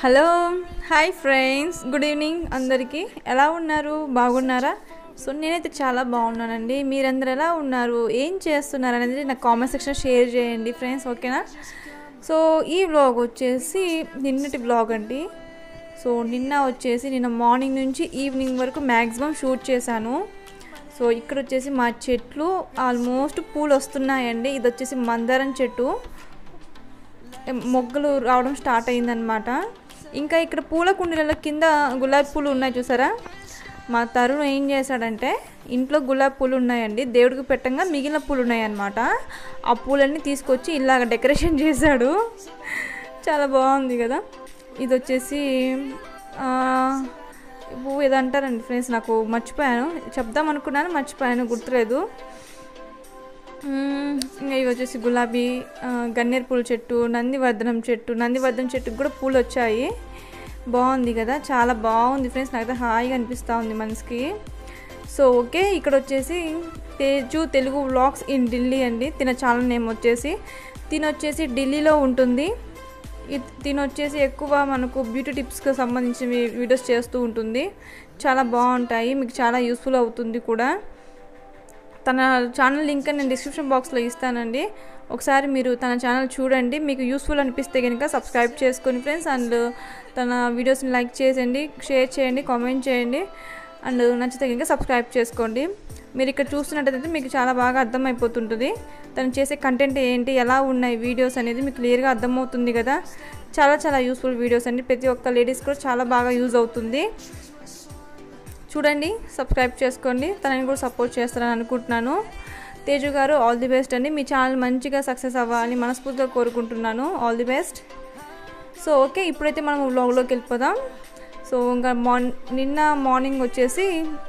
hello hi friends good evening అందరికీ ఎలా ఉన్నారు బాగున్నారా సో నేనైతే చాలా బాగున్నానండి మీరందరూ ఎలా ఉన్నారు ఏం చేస్తున్నారు అనేది నాకు కామెంట్ సెక్షన్ షేర్ చేయండి ఫ్రెండ్స్ ఓకేనా సో ఈ వ్లాగ్ వచ్చేసి నిన్నటి వ్లాగ్ అండి సో నిన్న వచ్చేసి నిన్న మార్నింగ్ నుంచి ఈవినింగ్ వరకు మ్యాక్సిమం షూట్ చేశాను సో ఇక్కడ వచ్చేసి మా చెట్లు ఆల్మోస్ట్ పూలు వస్తున్నాయండి ఇది వచ్చేసి మందారం చెట్టు మొగ్గలు రావడం స్టార్ట్ అయిందనమాట ఇంకా ఇక్కడ పూల కుండీలలో కింద గులాబీ పూలు ఉన్నాయి చూసారా మా తరుణ్ ఏం చేశాడంటే ఇంట్లో గులాబీ పూలు ఉన్నాయండి దేవుడికి పెట్టంగా మిగిలిన పూలు ఉన్నాయన్నమాట ఆ పూలన్నీ తీసుకొచ్చి ఇలాగ డెకరేషన్ చేశాడు చాలా బాగుంది కదా ఇది వచ్చేసి ఆ, పువ్వు ఏదో అంటారండి ఫ్రెండ్స్ నాకు మర్చిపోయాను చెప్దాం అనుకున్నాను మర్చిపోయాను గుర్తులేదు మ్మ్, ఇంకా ఇవి వచ్చేసి గులాబీ ఆ, గన్నేరు పూల చెట్టు నందివర్ధనం చెట్టు నందివర్ధనం చెట్టుకు కూడా పూలు వచ్చాయి బాగుంది కదా చాలా బాగుంది ఫ్రెండ్స్ నాకైతే హాయిగా అనిపిస్తూ ఉంది మనసుకి సో ఓకే ఇక్కడ వచ్చేసి తేజు తెలుగు వ్లాగ్స్ ఇన్ ఢిల్లీ అండి తిన ఛానల్ నేమ్ వచ్చేసి తిన వచ్చేసి ఢిల్లీలో ఉంటుంది ఇ- తిన వచ్చేసి ఎక్కువ మనకు బ్యూటీ టిప్స్కి సంబంధించిన వీడియోస్ చేస్తూ ఉంటుంది చాలా బాగుంటాయి మీకు చాలా యూస్ఫుల్ అవుతుంది కూడా తన ఛానల్ లింక్ నేను డిస్క్రిప్షన్ బాక్స్లో ఇస్తానండి ఒకసారి మీరు తన ఛానల్ చూడండి మీకు యూస్ఫుల్ అనిపిస్తే కనుక సబ్స్క్రైబ్ చేసుకొని ఫ్రెండ్స్ అండ్ తన వీడియోస్ని లైక్ చేయండి షేర్ చేయండి కామెంట్ చేయండి అండ్ నచ్చితే కనుక సబ్స్క్రైబ్ చేసుకోండి మీరు ఇక్కడ చూస్తున్నట్టయితే మీకు చాలా బాగా అర్థమైపోతుంటుంది తను చేసే కంటెంట్ ఏంటి ఎలా ఉన్నాయి వీడియోస్ అనేది మీకు క్లియర్గా అర్థమవుతుంది కదా చాలా చాలా యూస్ఫుల్ వీడియోస్ అండి ప్రతి ఒక్క లేడీస్ కూడా చాలా బాగా యూజ్ అవుతుంది చూడండి సబ్స్క్రైబ్ చేసుకోండి తనని కూడా సపోర్ట్ చేస్తారని అనుకుంటున్నాను తేజు గారు ఆల్ ది బెస్ట్ అండి మీ ఛానల్ మంచిగా సక్సెస్ అవ్వాలని మనస్ఫూర్తిగా కోరుకుంటున్నాను all the best so okay ఇప్పుడైతే మనం వ్లాగ్లోకి వెళ్ళిపోదాం సో ఇంకా మార్న్ నిన్న మార్నింగ్ వచ్చేసి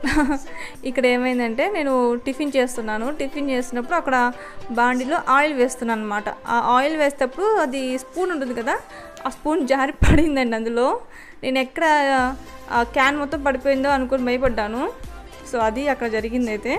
ఇక్కడ ఏమైందంటే నేను టిఫిన్ చేస్తున్నాను టిఫిన్ చేస్తున్నప్పుడు అక్కడ బాండిలో ఆయిల్ వేస్తున్నాను అనమాట ఆ ఆయిల్ వేసేటప్పుడు అది స్పూన్ ఉంటుంది కదా ఆ స్పూన్ జారి పడిందండి అందులో నేను ఎక్కడ ఆ క్యాన్ మొత్తం పడిపోయిందో అనుకుని భయపడ్డాను సో అది అక్కడ జరిగింది అయితే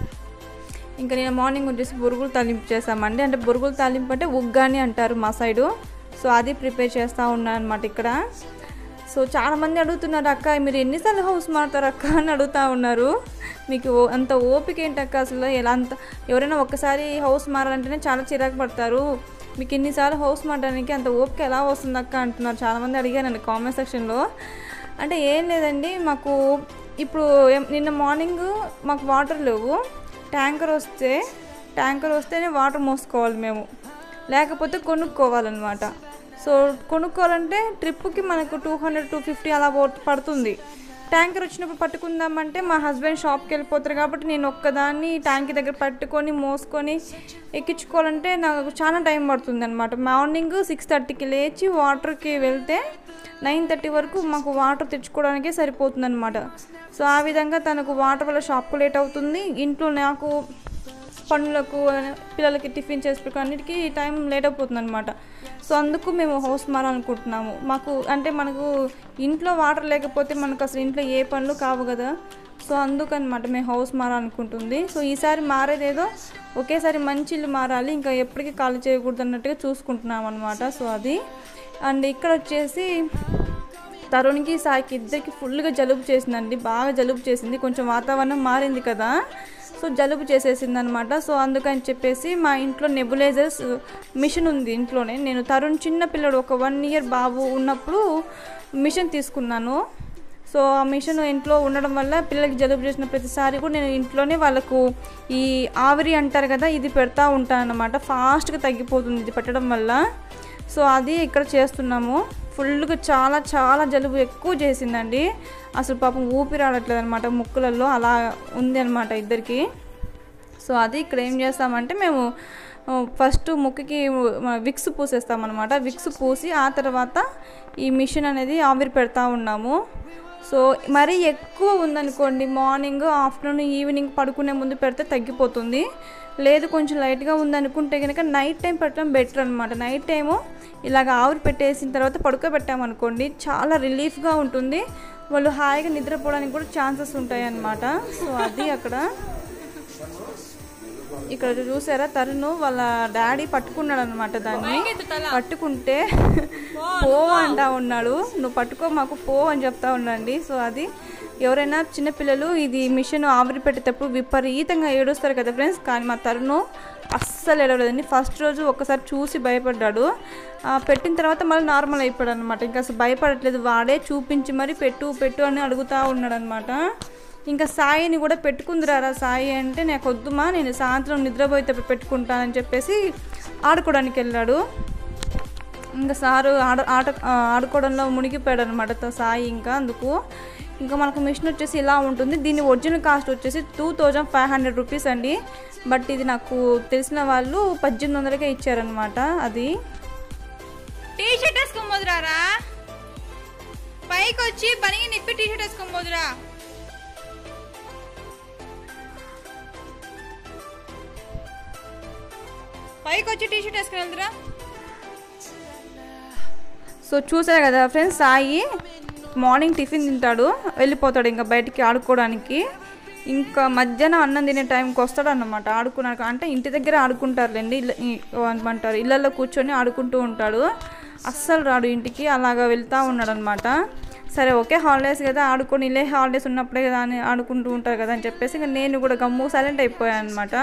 ఇంకా నేను మార్నింగ్ వచ్చేసి బొరుగులు తాలింపు చేసామండి అంటే బొరుగులు తాలింపు అంటే ఉగ్గాని అంటారు మా సైడు సో అది ప్రిపేర్ చేస్తూ ఉన్నాను అనమాట ఇక్కడ సో చాలామంది అడుగుతున్నారు అక్క మీరు ఎన్నిసార్లు హౌస్ మారుతారు అక్క అని అడుగుతూ ఉన్నారు మీకు ఓ- అంత ఓపిక ఏంటి అక్క అసలు ఎలా అంత ఎవరైనా ఒక్కసారి హౌస్ మారాలంటేనే చాలా చిరాకు పడతారు మీకు ఎన్నిసార్లు హౌస్ మారడానికి అంత ఓపిక ఎలా వస్తుంది అక్క అంటున్నారు చాలామంది అడిగానండి కామెంట్ సెక్షన్లో అంటే ఏం లేదండి మాకు ఇప్పుడు ఏం- నిన్న మార్నింగ్ మాకు వాటర్ లేవు ట్యాంకర్ వస్తే ట్యాంకర్ వస్తేనే వాటర్ మోసుకోవాలి మేము లేకపోతే కొనుక్కోవాలన్నమాట సో కొనుక్కోవాలంటే ట్రిప్కి మనకు టూ హండ్రెడ్ టూ ఫిఫ్టీ అలా పో- పడుతుంది ట్యాంకర్ వచ్చినప్పుడు పట్టుకుందామంటే మా హస్బెండ్ షాప్కి వెళ్ళిపోతారు కాబట్టి నేను ఒక్కదాన్ని ట్యాంక్ దగ్గర పట్టుకొని మోసుకొని ఎక్కించుకోవాలంటే నాకు చాలా టైం పడుతుంది అనమాట మార్నింగ్ సిక్స్ థర్టీకి లేచి వాటర్కి వెళ్తే నైన్ థర్టీ వరకు మాకు వాటర్ తెచ్చుకోవడానికే సరిపోతుంది అనమాట సో ఆ విధంగా తనకు వాటర్ వల్ల షాప్కు లేట్ అవుతుంది ఇంట్లో నాకు పనులకు పిల్లలకి టిఫిన్ చేసి అన్నిటికీ టైం లేట్ అయిపోతుంది అనమాట సో అందుకు మేము హౌస్ మారాలనుకుంటున్నాము మాకు అంటే మనకు ఇంట్లో వాటర్ లేకపోతే మనకు అసలు ఇంట్లో ఏ పనులు కావు కదా సో అందుకనమాట మేము హౌస్ మారాలనుకుంటుంది సో ఈసారి మారేదేదో ఒకేసారి మంచి ఇల్లు మారాలి ఇంకా ఎప్పటికీ ఖాళీ చేయకూడదు అన్నట్టుగా చూసుకుంటున్నాం అనమాట సో అది అండ్ ఇక్కడ వచ్చేసి తరుణ్కి సాయికి ఇద్దరికి ఫుల్గా జలుబు చేసిందండి బాగా జలుబు చేసింది కొంచెం వాతావరణం మారింది కదా సో జలుబు చేసేసింది అనమాట సో అందుకని చెప్పేసి మా ఇంట్లో నెబులైజర్స్ మిషన్ ఉంది ఇంట్లోనే నేను తరుణ్ చిన్న పిల్లడు ఒక వన్ ఇయర్ బాబు ఉన్నప్పుడు మిషన్ తీసుకున్నాను సో ఆ మిషన్ ఇంట్లో ఉండడం వల్ల పిల్లలకి జలుబు చేసిన ప్రతిసారి కూడా నేను ఇంట్లోనే వాళ్ళకు ఈ ఆవిరి అంటారు కదా ఇది పెడతా ఉంటాను అనమాట ఫాస్ట్గా తగ్గిపోతుంది ఇది పెట్టడం వల్ల సో అది ఇక్కడ చేస్తున్నాము ఫుల్గా చాలా చాలా జలుబు ఎక్కువ చేసిందండి అసలు పాపం ఊపిరి ఆడట్లేదు అనమాట ముక్కులలో అలా ఉంది అనమాట ఇద్దరికి సో అది ఇక్కడ ఏం చేస్తామంటే మేము ఆ, ఫస్ట్ ముక్కుకి మ- విక్స్ పూసేస్తామన్నమాట విక్స్ పూసి ఆ తర్వాత ఈ మిషన్ అనేది ఆవిరి పెడతా ఉన్నాము సో మరీ ఎక్కువ ఉందనుకోండి మార్నింగ్ ఆఫ్టర్నూన్ ఈవినింగ్ పడుకునే ముందు పెడితే తగ్గిపోతుంది లేదు కొంచెం లైట్గా ఉందనుకుంటే కనుక నైట్ టైం పెట్టడం బెటర్ అనమాట నైట్ టైము ఇలాగ ఆవిరి పెట్టేసిన తర్వాత పడుకోబెట్టామనుకోండి చాలా రిలీఫ్గా ఉంటుంది వాళ్ళు హాయిగా నిద్రపోవడానికి కూడా ఛాన్సెస్ ఉంటాయి అన్నమాట సో అది అక్కడ ఇక్కడ చూసారా తరుణ్ వాళ్ళ డాడీ పట్టుకున్నాడు అనమాట దాన్ని పట్టుకుంటే పో అంటా ఉన్నాడు నువ్వు పట్టుకో మాకు పో అని చెప్తా ఉండండి సో అది ఎవరైనా చిన్నపిల్లలు ఇది మిషన్ ఆవిరి పెట్టేటప్పుడు విపరీతంగా ఏడుస్తారు కదా ఫ్రెండ్స్ కానీ మా తరుణు అస్సలు ఏడవలేదండి ఫస్ట్ రోజు ఒక్కసారి చూసి భయపడ్డాడు ఆ, పెట్టిన తర్వాత మళ్ళీ నార్మల్ అయిపోయాడు అనమాట ఇంకా అసలు భయపడట్లేదు వాడే చూపించి మరి పెట్టు పెట్టు అని అడుగుతూ ఉన్నాడు అనమాట ఇంకా సాయిని కూడా పెట్టుకుందిరారా సాయి అంటే నాకు వద్దుమా నేను సాయంత్రం నిద్రపోయేటప్పుడు పెట్టుకుంటానని చెప్పేసి ఆడుకోవడానికి వెళ్ళాడు ఇంకా సారు ఆడ ఆట ఆ, ఆడుకోవడంలో మునిగిపోయాడు అనమాట సాయి ఇంకా అందుకు ఇంకా మనకు మిషన్ వచ్చేసి ఇలా ఉంటుంది దీని ఒరిజినల్ కాస్ట్ వచ్చేసి two thousand five hundred rupees అండి బట్ ఇది నాకు తెలిసిన వాళ్ళు పద్దెనిమిది వందలకే ఇచ్చారనమాట అది టీ షర్ట్ వేసుకోబోదురారా పైకి వచ్చి బనిగి నిప్పి టీ షర్ట్ వేసుకోబోదురా పైకి వచ్చి టీ షర్ట్ వేసుకుని వెళ్తురా సో చూసారు కదా ఫ్రెండ్స్ సాయి మార్నింగ్ టిఫిన్ తింటాడు వెళ్ళిపోతాడు ఇంకా బయటికి ఆడుకోవడానికి ఇంకా మధ్యాహ్నం అన్నం తినే టైంకి వస్తాడు అన్నమాట ఆడుకున్నాక అంటే ఇంటి దగ్గర ఆడుకుంటారులేండి ఇళ్ళ ఈ- ఏమంటారు ఇళ్ళల్లో కూర్చొని ఆడుకుంటూ ఉంటాడు అస్సలు రాడు ఇంటికి అలాగా వెళ్తూ ఉన్నాడు అనమాట సరే ఓకే హాలిడేస్ కదా ఆడుకొని ఇల్లే హాలిడేస్ ఉన్నప్పుడే కదా అని ఆడుకుంటూ ఉంటారు కదా అని చెప్పేసి ఇంకా నేను కూడా గమ్ము సైలెంట్ అయిపోయాను అనమాట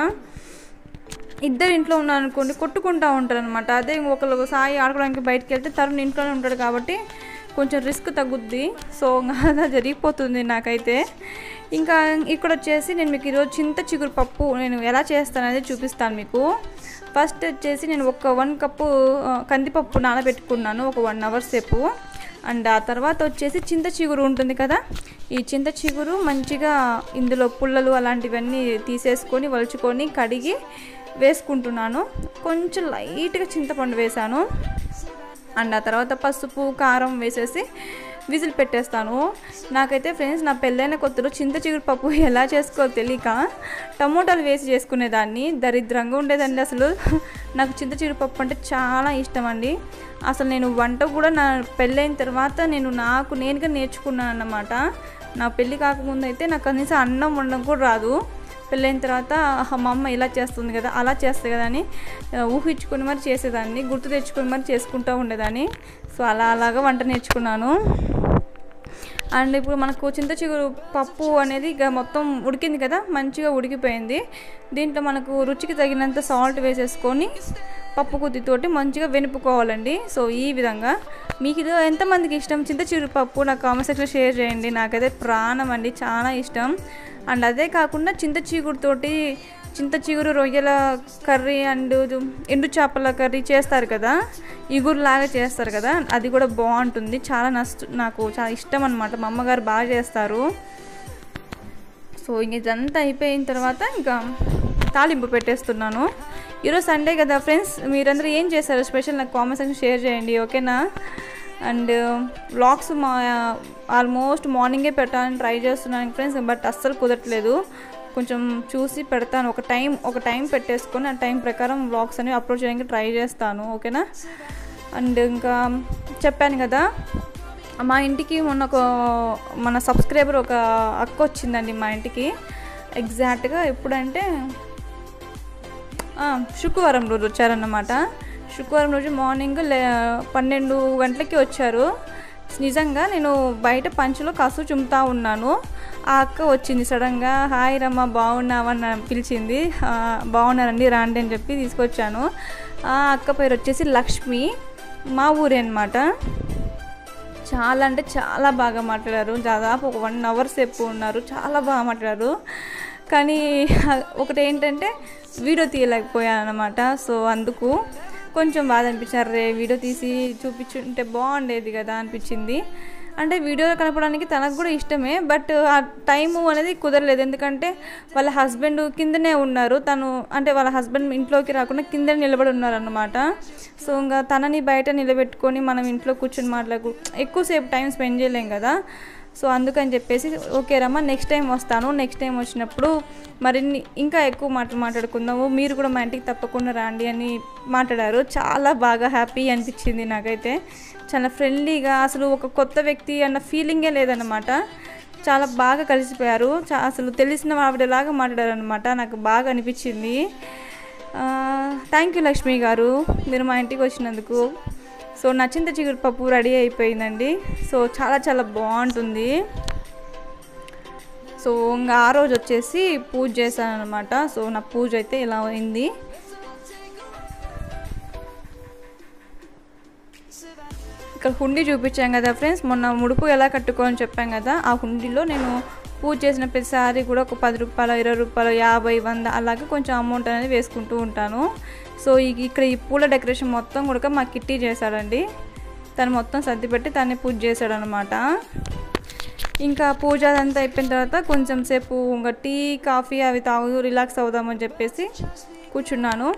ఇద్దరు ఇంట్లో ఉన్నారు అనుకోండి కొట్టుకుంటూ ఉంటారు అనమాట అదే ఒకరు సాయి ఆడుకోవడానికి బయటకు వెళ్తే తరుణ్ ఇంట్లోనే ఉంటాడు కాబట్టి కొంచెం రిస్క్ తగ్గుద్ది సో అలా జరిగిపోతుంది నాకైతే ఇంకా ఇక్కడ వచ్చేసి నేను మీకు ఈరోజు చింత చిగురు పప్పు నేను ఎలా చేస్తాననేది చూపిస్తాను మీకు ఫస్ట్ వచ్చేసి నేను ఒక వన్ కప్పు ఆ, కందిపప్పు నానబెట్టుకున్నాను ఒక వన్ అవర్ సేపు అండ్ ఆ తర్వాత వచ్చేసి చింత చిగురు ఉంటుంది కదా ఈ చింత చిగురు మంచిగా ఇందులో పుల్లలు అలాంటివన్నీ తీసేసుకొని వలుచుకొని కడిగి వేసుకుంటున్నాను కొంచెం లైట్గా చింతపండు వేసాను అండ్ ఆ తర్వాత పసుపు కారం వేసేసి విజిల్ పెట్టేస్తాను నాకైతే ఫ్రెండ్స్ నా పెళ్ళైన కొత్తలో చింత చిగురు పప్పు ఎలా చేసుకోవాలో తెలియక టమోటాలు వేసి చేసుకునేదాన్ని దరిద్రంగా ఉండేదండి అసలు నాకు చింత చిగురు పప్పు అంటే చాలా ఇష్టం అండి అసలు నేను వంట కూడా నా పెళ్ళైన తర్వాత నేను నాకు నేనుగా నేర్చుకున్నాను అన్నమాట నా పెళ్ళి కాకముందు అయితే నాకు కనీసం అన్నం వండడం కూడా రాదు పెళ్ళైన తర్వాత ఆహా, మా అమ్మ ఇలా చేస్తుంది కదా అలా చేస్తుంది కదా అని ఆ, ఊహించుకొని మరి చేసేదాన్ని గుర్తు తెచ్చుకొని మరి చేసుకుంటూ ఉండేదాన్ని సో అలా అలాగా వంట నేర్చుకున్నాను అండ్ ఇప్పుడు మనకు చింత చిగురు పప్పు అనేది ఇక మొత్తం ఉడికింది కదా మంచిగా ఉడికిపోయింది దీంట్లో మనకు రుచికి తగినంత సాల్ట్ వేసేసుకొని పప్పు కుద్దితోటి మంచిగా వెనుపుకోవాలండి సో ఈ విధంగా మీకు ఇది ఎంతమందికి ఇష్టం చింత చిగురు పప్పు నాకు కామెంట్ సెక్షన్లో షేర్ చేయండి నాకైతే ప్రాణం అండి చాలా ఇష్టం అండ్ అదే కాకుండా చింత చిగురుతోటి చింత చిగురు రొయ్యల కర్రీ అండ్ ఎండు చేపల కర్రీ చేస్తారు కదా ఇగురులాగా చేస్తారు కదా అది కూడా బాగుంటుంది చాలా నష్ట నాకు చాలా ఇష్టం అనమాట మా అమ్మగారు బాగా చేస్తారు సో ఇంక ఇదంతా అయిపోయిన తర్వాత ఇంకా తాలింపు పెట్టేస్తున్నాను ఈరోజు సండే కదా ఫ్రెండ్స్ మీరందరూ ఏం చేశారు స్పెషల్ నాకు కామెంట్ సెక్షన్ షేర్ చేయండి ఓకేనా అండ్ వ్లాగ్స్ మా ఆల్మోస్ట్ మార్నింగే పెట్టాలని ట్రై చేస్తున్నాను ఫ్రెండ్స్ బట్ అస్సలు కుదరట్లేదు కొంచెం చూసి పెడతాను ఒక టైం ఒక టైం పెట్టేసుకొని ఆ టైం ప్రకారం వ్లాగ్స్ అనేవి అప్లోడ్ చేయడానికి ట్రై చేస్తాను ఓకేనా అండ్ ఇంకా చెప్పాను కదా మా ఇంటికి మొన్న ఒక మన సబ్స్క్రైబర్ ఒక అక్క వచ్చిందండి మా ఇంటికి ఎగ్జాక్ట్గా ఎప్పుడంటే ఆ, శుక్రవారం రోజు వచ్చారన్నమాట శుక్రవారం రోజు మార్నింగ్ లే పన్నెండు గంటలకి వచ్చారు నిజంగా నేను బయట పంచులో కసు చుమ్ముతా ఉన్నాను ఆ అక్క వచ్చింది సడన్గా హాయ్ రమ్మ బాగున్నావా అని పిలిచింది "ఆ, బాగున్నారండి రాండి అని చెప్పి తీసుకొచ్చాను ఆ అక్క పేరు వచ్చేసి లక్ష్మి మా ఊరే అనమాట చాలా అంటే చాలా బాగా మాట్లాడారు దాదాపు ఒక వన్ అవర్ సేపు ఉన్నారు చాలా బాగా మాట్లాడారు కానీ ఒకటి ఏంటంటే వీడియో తీయలేకపోయాను అనమాట సో అందుకు కొంచెం బాధ అనిపించారు రే వీడియో తీసి చూపించుంటే బాగుండేది కదా అనిపించింది అంటే వీడియోలో కనపడానికి తనకు కూడా ఇష్టమే బట్ ఆ టైము అనేది కుదరలేదు ఎందుకంటే వాళ్ళ హస్బెండ్ కిందనే ఉన్నారు తను అంటే వాళ్ళ హస్బెండ్ ఇంట్లోకి రాకుండా కిందనే నిలబడి ఉన్నారు అనమాట సో ఇంకా తనని బయట నిలబెట్టుకొని మనం ఇంట్లో కూర్చొని మాట్లాడు ఎక్కువసేపు టైం స్పెండ్ చేయలేం కదా సో అందుకని చెప్పేసి ఓకే రమ్మా నెక్స్ట్ టైం వస్తాను నెక్స్ట్ టైం వచ్చినప్పుడు మరిన్ని ఇంకా ఎక్కువ మాటలు మాట్లాడుకుందాము మీరు కూడా మా ఇంటికి తప్పకుండా రండి అని మాట్లాడారు చాలా బాగా హ్యాపీ అనిపించింది నాకైతే చాలా ఫ్రెండ్లీగా అసలు ఒక కొత్త వ్యక్తి అన్న ఫీలింగే లేదన్నమాట చాలా బాగా కలిసిపోయారు చా అసలు తెలిసిన ఆవిడలాగా మాట్లాడారు అనమాట నాకు బాగా అనిపించింది థ్యాంక్ యూ లక్ష్మి గారు మీరు మా ఇంటికి వచ్చినందుకు సో నచ్చింత చిగురు పప్పు రెడీ అయిపోయిందండి సో చాలా చాలా బాగుంటుంది సో ఇంకా ఆ రోజు వచ్చేసి పూజ చేశాను అనమాట సో నా పూజ అయితే ఇలా అయింది ఇక్కడ హుండీ చూపించాం కదా ఫ్రెండ్స్ మొన్న ముడుపు ఎలా కట్టుకోవాలని చెప్పాం కదా ఆ హుండీలో నేను పూజ చేసిన ప్రతిసారి కూడా ఒక పది రూపాయలు ఇరవై రూపాయలు యాభై వంద అలాగే కొంచెం అమౌంట్ అనేది వేసుకుంటూ ఉంటాను సో ఈ ఇక్కడ ఈ పూల డెకరేషన్ మొత్తం కూడా మా కిట్టి చేశాడండి తను మొత్తం సర్ది పెట్టి తనే పూజ చేశాడనమాట ఇంకా పూజ అదంతా అయిపోయిన తర్వాత కొంచెం సేపు ఇంకా టీ కాఫీ అవి తాగు రిలాక్స్ అవుదామని చెప్పేసి కూర్చున్నాను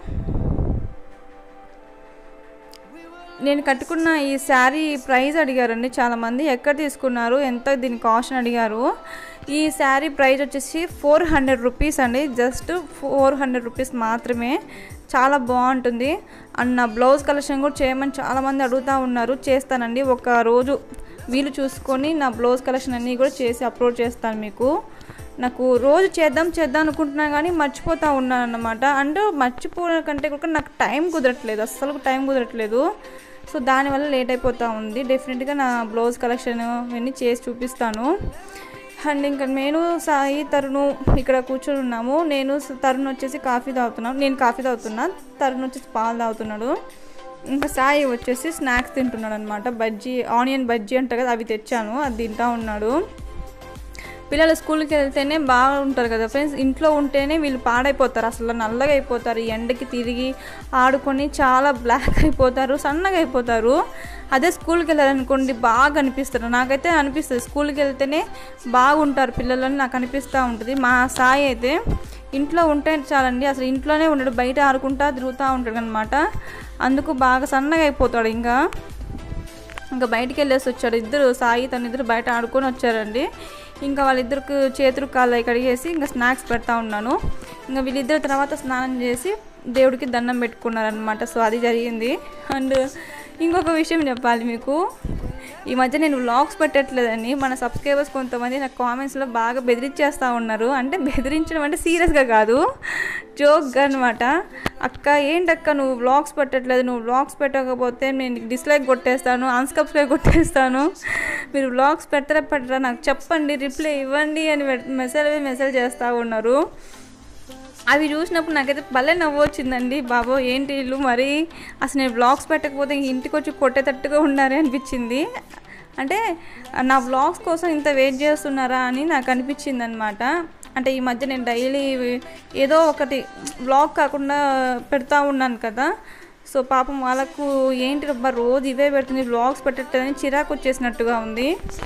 నేను కట్టుకున్న ఈ శారీ ప్రైస్ అడిగారండి చాలామంది ఎక్కడ తీసుకున్నారు ఎంత దీని కాస్ట్ అని అడిగారు ఈ శారీ ప్రైస్ వచ్చేసి ఫోర్ హండ్రెడ్ రూపీస్ అండి జస్ట్ ఫోర్ హండ్రెడ్ రూపీస్ మాత్రమే చాలా బాగుంటుంది అండ్ నా బ్లౌజ్ కలెక్షన్ కూడా చేయమని చాలామంది అడుగుతూ ఉన్నారు చేస్తానండి ఒక రోజు వీలు చూసుకొని నా బ్లౌజ్ కలెక్షన్ అన్నీ కూడా చేసి అప్లోడ్ చేస్తాను మీకు నాకు రోజు చేద్దాం చేద్దాం అనుకుంటున్నాను కానీ మర్చిపోతూ ఉన్నాను అన్నమాట అంటే మర్చిపోవడం కంటే కూడా నాకు టైం కుదరట్లేదు అస్సలు టైం కుదరట్లేదు సో దానివల్ల లేట్ అయిపోతూ ఉంది డెఫినెట్గా నా బ్లౌజ్ కలెక్షన్ ఇవన్నీ చేసి చూపిస్తాను అండ్ ఇంకా నేను సాయి తరుణు ఇక్కడ కూర్చొని ఉన్నాము నేను తరుణ్ వచ్చేసి కాఫీ తాగుతున్నాను నేను కాఫీ తాగుతున్నా తరుణ్ వచ్చేసి పాలు తాగుతున్నాడు ఇంకా సాయి వచ్చేసి స్నాక్స్ తింటున్నాడు అనమాట బజ్జీ ఆనియన్ బజ్జీ అంటారు కదా అవి తెచ్చాను అది తింటా ఉన్నాడు పిల్లలు స్కూల్కి వెళ్తేనే బాగుంటారు కదా ఫ్రెండ్స్ ఇంట్లో ఉంటేనే వీళ్ళు పాడైపోతారు అసలు నల్లగా అయిపోతారు ఈ ఎండకి తిరిగి ఆడుకొని చాలా బ్లాక్ అయిపోతారు సన్నగా అయిపోతారు అదే స్కూల్కి వెళ్ళాలనుకోండి బాగా అనిపిస్తారు నాకైతే అనిపిస్తుంది స్కూల్కి వెళ్తేనే బాగుంటారు పిల్లలని నాకు అనిపిస్తూ ఉంటుంది మా సాయి అయితే ఇంట్లో ఉంటే చాలండి అసలు ఇంట్లోనే ఉండడు బయట ఆడుకుంటా తిరుగుతూ ఉంటాడు అనమాట అందుకు బాగా సన్నగా అయిపోతాడు ఇంకా ఇంకా బయటికి వెళ్ళేసి వచ్చాడు ఇద్దరు సాయి తన ఇద్దరు బయట ఆడుకొని వచ్చారండి ఇంకా వాళ్ళిద్దరికి చేతులు కాళ్ళు అవి కడిగేసి ఇంకా స్నాక్స్ పెడతా ఉన్నాను ఇంకా వీళ్ళిద్దరు తర్వాత స్నానం చేసి దేవుడికి దండం పెట్టుకున్నారనమాట సో అది జరిగింది అండ్ ఇంకొక విషయం చెప్పాలి మీకు ఈ మధ్య నేను వ్లాగ్స్ పెట్టట్లేదని మన సబ్స్క్రైబర్స్ కొంతమంది నాకు కామెంట్స్లో బాగా బెదిరించేస్తూ ఉన్నారు అంటే బెదిరించడం అంటే సీరియస్గా కాదు జోక్గా అనమాట అక్క ఏంటక్క నువ్వు వ్లాగ్స్ పెట్టట్లేదు నువ్వు వ్లాగ్స్ పెట్టకపోతే నేను డిస్లైక్ కొట్టేస్తాను అన్సబ్స్క్రైబ్ కొట్టేస్తాను మీరు వ్లాగ్స్ పెట్టరా పెట్టరా నాకు చెప్పండి రిప్లై ఇవ్వండి అని మెసేజ్ మెసేజ్ చేస్తూ ఉన్నారు అవి చూసినప్పుడు నాకైతే భలే నవ్వు వచ్చిందండి బాబో ఏంటి వీళ్ళు మరి అసలు నేను వ్లాగ్స్ పెట్టకపోతే ఇంటికి వచ్చి కొట్టేటట్టుగా ఉన్నారే అనిపించింది అంటే నా వ్లాగ్స్ కోసం ఇంత వెయిట్ చేస్తున్నారా అని నాకు అనిపించింది అనమాట అంటే ఈ మధ్య నేను డైలీ ఏదో ఒకటి వ్లాగ్ కాకుండా పెడతా ఉన్నాను కదా సో పాపం వాళ్ళకు ఏంటి రబ్బా రోజు ఇవే పెడుతుంది వ్లాగ్స్ పెట్టట్లేదని చిరాకు వచ్చేసినట్టుగా ఉంది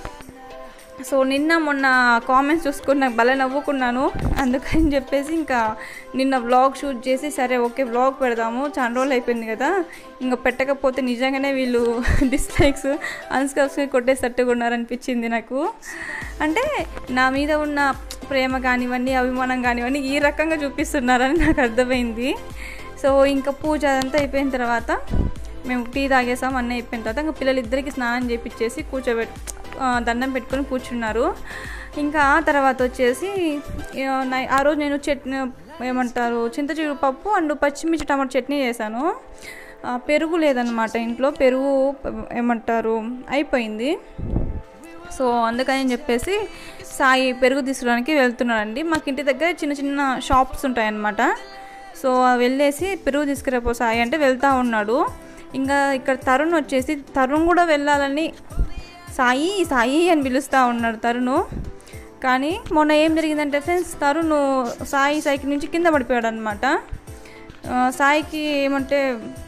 సో నిన్న మొన్న కామెంట్స్ చూసుకుని నాకు భలే నవ్వుకున్నాను అందుకని చెప్పేసి ఇంకా నిన్న వ్లాగ్ షూట్ చేసి సరే ఓకే వ్లాగ్ పెడదాము చాలా రోజులు అయిపోయింది కదా ఇంకా పెట్టకపోతే నిజంగానే వీళ్ళు డిస్లైక్స్ అన్స్కబ్స్క్రైబ్ కొట్టేసట్టుగా ఉన్నారనిపించింది నాకు అంటే నా మీద ఉన్న ప్రేమ కానివ్వండి అభిమానం కానివ్వండి ఈ రకంగా చూపిస్తున్నారని నాకు అర్థమైంది సో ఇంకా పూజ అదంతా అయిపోయిన తర్వాత మేము టీ తాగేసాం అన్నీ అయిపోయిన తర్వాత ఇంకా పిల్లలిద్దరికి స్నానం చేపించేసి కూర్చోబెట్ దండం పెట్టుకొని కూర్చున్నారు ఇంకా ఆ తర్వాత వచ్చేసి ఆ రోజు నేను చట్నీ ఏమంటారు చింతచిగురు పప్పు అండ్ పచ్చిమిర్చి టమాటో చట్నీ చేశాను పెరుగు లేదనమాట ఇంట్లో పెరుగు ఏమంటారు అయిపోయింది సో అందుకని చెప్పేసి సాయి పెరుగు తీసుకోవడానికి వెళ్తున్నాడండి మాకు ఇంటి దగ్గర చిన్న చిన్న షాప్స్ ఉంటాయన్నమాట సో వెళ్ళేసి పెరుగు తీసుకురాపో సాయి అంటే వెళ్తూ ఉన్నాడు ఇంకా ఇక్కడ తరుణ్ వచ్చేసి తరుణ్ కూడా వెళ్ళాలని సాయి సాయి అని పిలుస్తూ ఉన్నాడు తరుణ్ కానీ మొన్న ఏం జరిగిందంటే ఫ్రెండ్స్ తరుణ్ సాయి సైకిల్ నుంచి కింద పడిపోయాడు అనమాట సాయికి ఏమంటే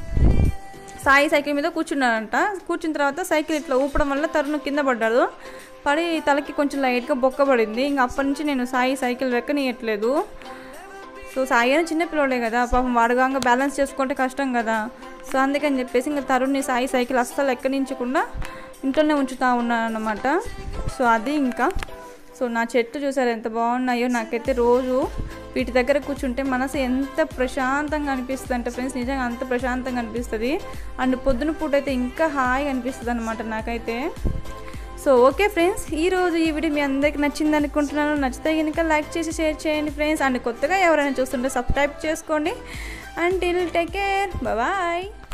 సాయి సైకిల్ మీద కూర్చున్నాడంట కూర్చున్న తర్వాత సైకిల్ ఇట్లా ఊపడం వల్ల తరుణ్ కింద పడ్డాడు పడి తలకి కొంచెం లైట్గా బొక్క పడింది ఇంక అప్పటి నుంచి నేను సాయి సైకిల్ వెక్కనీయట్లేదు సో సాయి అని చిన్నపిల్లడే కదా పాపం వాడుగా బ్యాలెన్స్ చేసుకుంటే కష్టం కదా సో అందుకని చెప్పేసి ఇంకా తరుణ్ని సాయి సైకిల్ అస్సలు ఎక్కడించకుండా ఇంట్లోనే ఉంచుతూ ఉన్నాను అనమాట సో అది ఇంకా సో నా చెట్లు చూసారు ఎంత బాగున్నాయో నాకైతే రోజు వీటి దగ్గర కూర్చుంటే మనసు ఎంత ప్రశాంతంగా అనిపిస్తుంది అంటే ఫ్రెండ్స్ నిజంగా అంత ప్రశాంతంగా అనిపిస్తుంది అండ్ పొద్దున పూట అయితే ఇంకా హాయిగా అనిపిస్తుంది అనమాట నాకైతే సో ఓకే ఫ్రెండ్స్ ఈరోజు ఈ వీడియో మీ అందరికి నచ్చింది అనుకుంటున్నాను నచ్చితే కనుక లైక్ చేసి షేర్ చేయండి ఫ్రెండ్స్ అండ్ కొత్తగా ఎవరైనా చూస్తుంటే సబ్స్క్రైబ్ చేసుకోండి and till take care bye